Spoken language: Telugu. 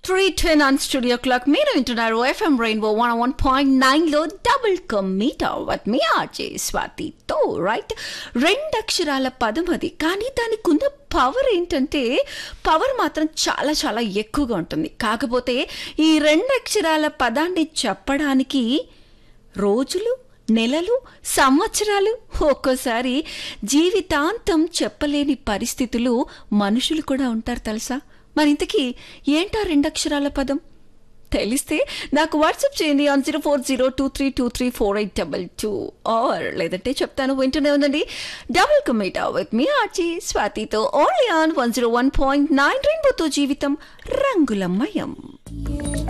three ten on studio clock మీరు వింటున్నారు FM rainbow one one point నైన్లో double committer with me RJ స్వాతితో రైట్ రెండు అక్షరాల పదం అది కానీ దానికి ఉన్న పవర్ ఏంటంటే పవర్ మాత్రం చాలా చాలా ఎక్కువగా ఉంటుంది కాకపోతే ఈ రెండు అక్షరాల పదాన్ని చెప్పడానికి రోజులు నెలలు సంవత్సరాలు ఒక్కోసారి జీవితాంతం చెప్పలేని పరిస్థితులు మనుషులు కూడా ఉంటారు తెలుసా మరి ఇంతకీ ఏంటా రెండక్షరాల పదం తెలిస్తే నాకు వాట్సాప్ చేయండి on zero four zero two three two three four eight double two or లేదంటే చెప్తాను వింటూనే ఉందండి double committer with me RJ స్వాతితో only on one zero one point nine రెయిన్బోతో జీవితం రంగులమయం